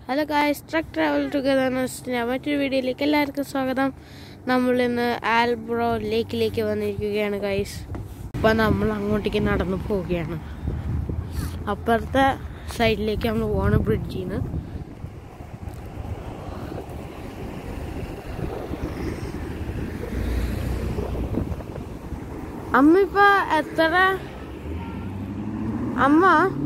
Hello guys truck travel together മറ്റൊരു വീഡിയോയിലേക്ക് എല്ലാവർക്കും സ്വാഗതം നമ്മൾ ഇന്ന് ആൽബ്രോ ലേക്കിലേക്ക് വന്നിരിക്കുകയാണ് ഗായ്സ് അപ്പം നമ്മൾ അങ്ങോട്ടേക്ക് നടന്നു പോവുകയാണ് അപ്പുറത്തെ സൈഡിലേക്ക് നമ്മൾ പോവാണ് ബ്രിഡ്ജിൽ നിന്ന് അമ്മ ഇപ്പൊ എത്ര അമ്മ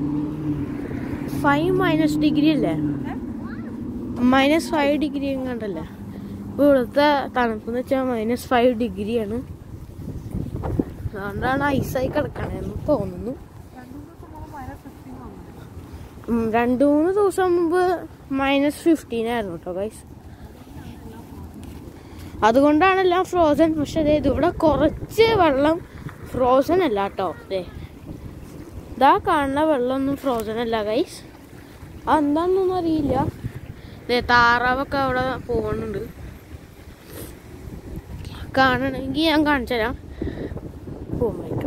ഫൈവ് മൈനസ് ഡിഗ്രി അല്ലേ മൈനസ് ഫൈവ് ഡിഗ്രി എങ്ങാണ്ടല്ലേ ഇപ്പൊ ഇവിടുത്തെ തണുപ്പെന്ന് വെച്ചാൽ മൈനസ് ഫൈവ് ഡിഗ്രിയാണ് അതുകൊണ്ടാണ് ഐസായി കിടക്കണേന്ന് തോന്നുന്നു ഉം, രണ്ടു മൂന്ന് ദിവസം മുമ്പ് മൈനസ് ഫിഫ്റ്റീൻ ആയിരുന്നു കേട്ടോ ഗൈസ് അതുകൊണ്ടാണ് എല്ലാം ഫ്രോസൺ പക്ഷെ ദേ ഇതിവിടെ കുറച്ച് വെള്ളം ഫ്രോസൺ അല്ല കേട്ടോ ദേ ഇതാ കാണുന്ന വെള്ളമൊന്നും ഫ്രോസൺ അല്ല ഗൈസ് അതെന്താണെന്നൊന്നും അറിയില്ല ദേ താറാവൊക്കെ അവിടെ പോകുന്നുണ്ട് കാണണമെങ്കിൽ ഞാൻ കാണിച്ചു തരാം പോകുമ്പോഴേക്കും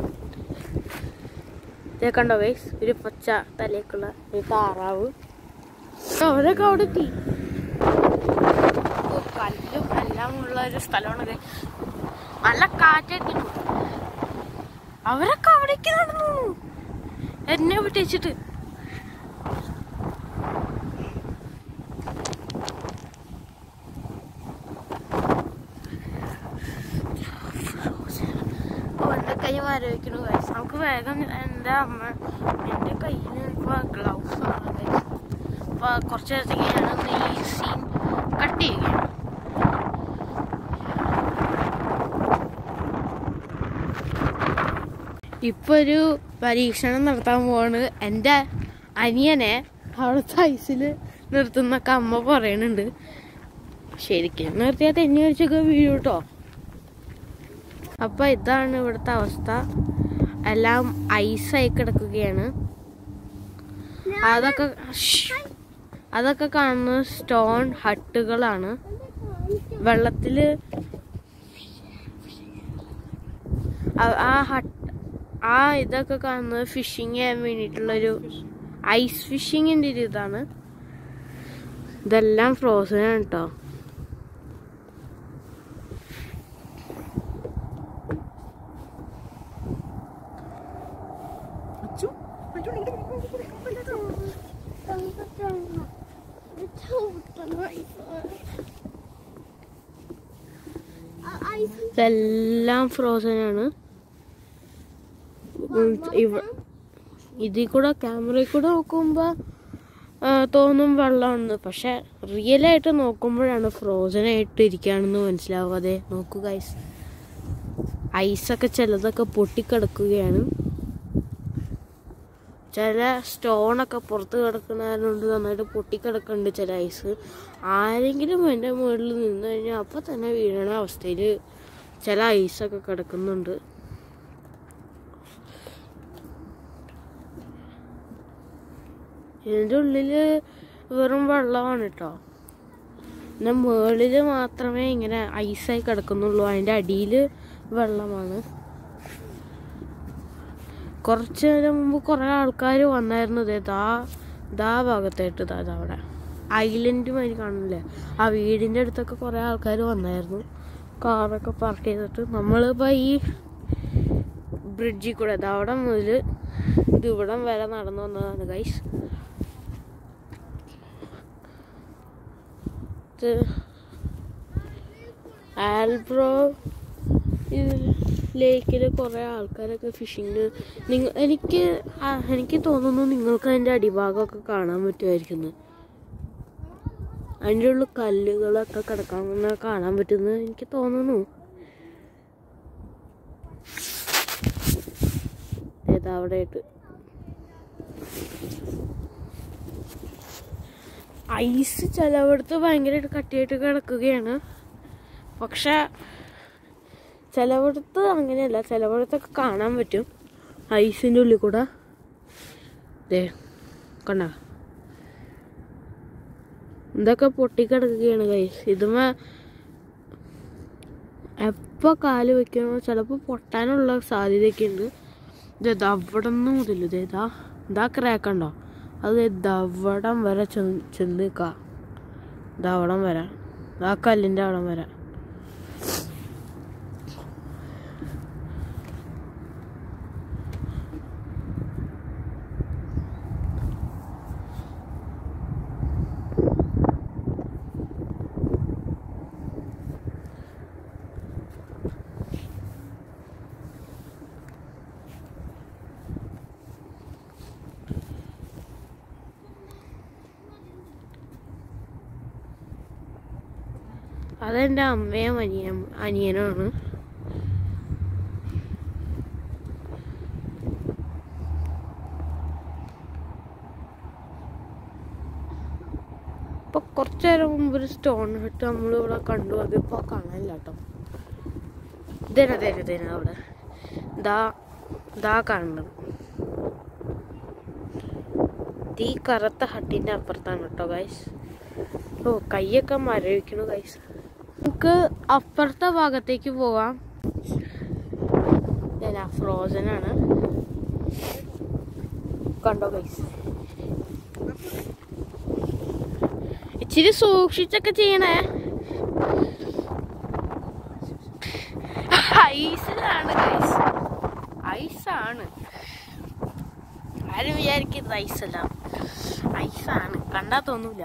ഇതേ കണ്ടോ ഗൈസ് ഒരു പച്ച തലയൊക്കെയുള്ള ഒരു താറാവ് അവരൊക്കെ അവിടെ എത്തി ഓ, കല്ലും എല്ലാം ഉള്ള ഒരു സ്ഥലമാണ് guys. നല്ല കാറ്റൊക്കെ അവരൊക്കെ അവിടേക്ക് നടന്നു എന്നെ വിട്ടേച്ചിട്ട് ഓ, എന്റെ കൈ മരവിക്കണു guys. നമുക്ക് വേഗം എൻ്റെ അമ്മ എൻ്റെ കയ്യിൽ ഇപ്പൊ ഗ്ലൗസ് ആണ് guys. അപ്പൊ കുറച്ച് നേരത്തേക്ക് ഞാനൊന്ന് ഈ സീൻ കട്ട് ചെയ്യുകയാണ് ഇപ്പൊ ഒരു പരീക്ഷണം നടത്താൻ പോവാണ് എൻ്റെ അനിയനെ അവിടുത്തെ ഐസിൽ നിർത്തുന്നൊക്കെ അമ്മ പറയണുണ്ട് ശരിക്കും നിർത്തിയാൽ തെന്നി വെച്ചൊക്കെ വീഴും കേട്ടോ അപ്പൊ ഇതാണ് ഇവിടുത്തെ അവസ്ഥ എല്ലാം ഐസായി കിടക്കുകയാണ് അതൊക്കെ ഷ്. അതൊക്കെ കാണുന്നത് സ്റ്റോൺ ഹട്ടുകളാണ് വെള്ളത്തില് ആ- ആ ഹട്ട് ആ ഇതൊക്കെ കാണുന്നത് ഫിഷിങ് ചെയ്യാൻ വേണ്ടിയിട്ടുള്ളൊരു ഐസ് ഫിഷിങ്ങിന്റെ ഒരു ഇതാണ് ഇതെല്ലാം ഫ്രോസൺ ആണ് കേട്ടോ ഇതെല്ലാം ഫ്രോസൺ ആണ് ഉം, ഇവ- ഇതിൽ കൂടെ ക്യാമറയിൽ കൂടെ നോക്കുമ്പോ ആ, തോന്നും വെള്ളമാണെന്ന് പക്ഷെ റിയൽ ആയിട്ട് നോക്കുമ്പോഴാണ് ഫ്രോസൺ ആയിട്ട് ഇരിക്കുകയാണെന്ന് മനസ്സിലാവാതെ നോക്കൂ ഗൈസ് ഐസൊക്കെ ചിലതൊക്കെ പൊട്ടിക്കിടക്കുകയാണ് ചില സ്റ്റോണൊക്കെ പുറത്ത് കിടക്കുന്നതുകൊണ്ട് നന്നായിട്ട് പൊട്ടിക്കിടക്കുന്നുണ്ട് ചില ഐസ് ആരെങ്കിലും എൻ്റെ മുകളിൽ നിന്ന് കഴിഞ്ഞാൽ അപ്പം തന്നെ വീഴണ അവസ്ഥയിൽ ചില ഐസൊക്കെ കിടക്കുന്നുണ്ട് ഇതിൻ്റെ ഉള്ളില് വെറും വെള്ളമാണ് കേട്ടോ പിന്നെ മുകളിൽ മാത്രമേ ഇങ്ങനെ ഐസായി കിടക്കുന്നുള്ളൂ അതിൻ്റെ അടിയിൽ വെള്ളമാണ് കുറച്ച് നേരം മുമ്പ് കുറേ ആൾക്കാർ വന്നായിരുന്നു ദേ ദാ ദാ ഭാഗത്തായിട്ട് ദാ ദാ അവിടെ ഐലൻഡ് മാതിരി കാണില്ലേ ആ വീടിൻ്റെ അടുത്തൊക്കെ കുറേ ആൾക്കാർ വന്നായിരുന്നു കാറൊക്കെ പാർക്ക് ചെയ്തിട്ട് നമ്മളിപ്പോൾ ഈ ബ്രിഡ്ജിൽ കൂടെ ദാ അവിടെ മുതൽ ഇത് ഇവിടം വരെ നടന്നു വന്നതാണ് ഗൈസ് ഇത് ആൽബ്രോ ലേക്കിൽ കുറേ ആൾക്കാരൊക്കെ ഫിഷിങ് നിങ്ങൾ എനിക്ക് ആ, എനിക്ക് തോന്നുന്നു നിങ്ങൾക്ക് അതിൻ്റെ അടിഭാഗമൊക്കെ കാണാൻ പറ്റുമായിരിക്കുന്നു അതിൻ്റെ ഉള്ളിൽ കല്ലുകളൊക്കെ കിടക്കാൻ കാണാൻ പറ്റുമെന്ന് എനിക്ക് തോന്നുന്നു ഏതാ അവിടെ ആയിട്ട് ഐസ് ചിലവിടത്ത് ഭയങ്കരമായിട്ട് കട്ടിയായിട്ട് കിടക്കുകയാണ് പക്ഷെ ചിലവിടത്ത് അങ്ങനെയല്ല ചിലവിടത്തൊക്കെ കാണാൻ പറ്റും ഐസിൻ്റെ ഉള്ളിൽ കൂടെ ദേ കണ്ട ഇതൊക്കെ പൊട്ടിക്കിടക്കുകയാണ് കൈസ് ഇതുമേ എപ്പോൾ കാല് വെക്കണോ ചിലപ്പോൾ പൊട്ടാനുള്ള സാധ്യതയൊക്കെ ഉണ്ട് ഇത് അവിടെ നിന്ന് മുതൽ ഇതേതാ ഇതാ ക്രാക്ക് ഉണ്ടോ അത് ദവടം വരെ ചെന്ന് ചെന്ന് നിൽക്കാം ഇതാ അവിടം വരാം ആ കല്ലിൻ്റെ അവിടം വരാം അതെൻ്റെ അമ്മയും അനിയൻ അനിയനാണ് ഇപ്പൊ കുറച്ചു നേരം മുമ്പ് ഒരു സ്റ്റോൺ ഹട്ട് നമ്മളിവിടെ കണ്ടു അതിപ്പോ കാണാനില്ല കേട്ടോ ഇതന്നെ തരും തരും അവിടെ ദാ ദാ കാണുന്നത് ഈ കറുത്ത ഹട്ടിന്റെ അപ്പുറത്താണ് കേട്ടോ ഗൈസ് ഓ കൈയൊക്കെ മരവിക്കണു ഗൈസ് നമുക്ക് അപ്പുറത്തെ ഭാഗത്തേക്ക് പോവാം ഫ്രോസൺ ആണ് കണ്ടോ ഗൈസ് ഇച്ചിരി സൂക്ഷിച്ചൊക്കെ ചെയ്യണേ ഐസിലാണ് ഗൈസ് ഐസാണ് ആരും വിചാരിക്കുന്നത് ഐസല്ല ഐസാണ് കണ്ടാ തോന്നൂല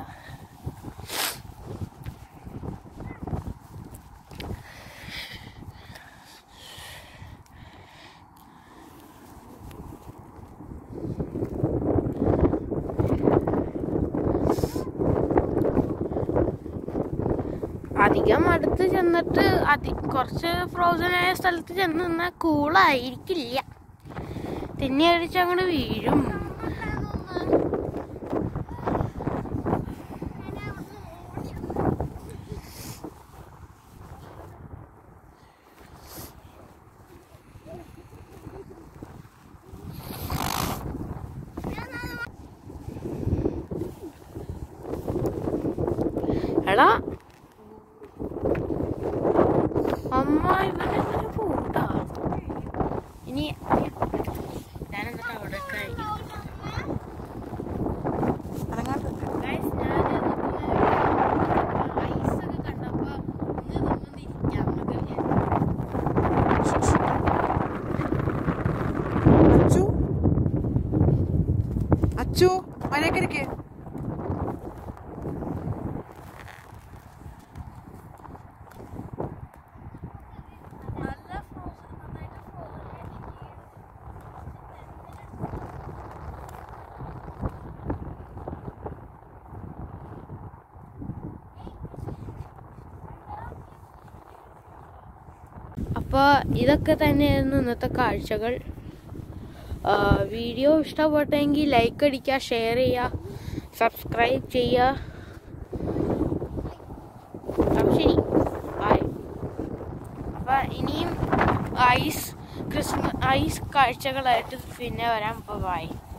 അധികം അടുത്ത് ചെന്നിട്ട് അതി കുറച്ച് ഫ്രോസൺ ആയ സ്ഥലത്ത് ചെന്ന് നിന്നാൽ കൂളായിരിക്കില്ല തിന്നി അടിച്ച് അങ്ങോട്ട് വീഴും എടാ അമ്മ ഇവനെങ്ങനെ പോട്ടാ ഇനി ഞാൻ എന്നിട്ട് അവിടെ കഴിക്കും Guys, ഞാൻ ice ഒക്കെ കണ്ടപ്പോ ഒന്ന് ഇതൊന്ന് ഇരിക്കാം എന്നൊക്കെ വിചാരിച്ചു. അച്ചു അച്ചു മരക്കരിക്ക് അപ്പോൾ ഇതൊക്കെ തന്നെയായിരുന്നു ഇന്നത്തെ കാഴ്ചകൾ ആ, വീഡിയോ ഇഷ്ടപ്പെട്ടെങ്കിൽ ലൈക്ക് അടിക്കുക ഷെയർ ചെയ്യുക സബ്സ്ക്രൈബ് ചെയ്യുക അപ്പം ശരി ബായ് അപ്പം ഇനിയും ഐസ് ക്രിസ്മസ് ഐസ് കാഴ്ചകളായിട്ട് പിന്നെ വരാം അപ്പോൾ ബായ്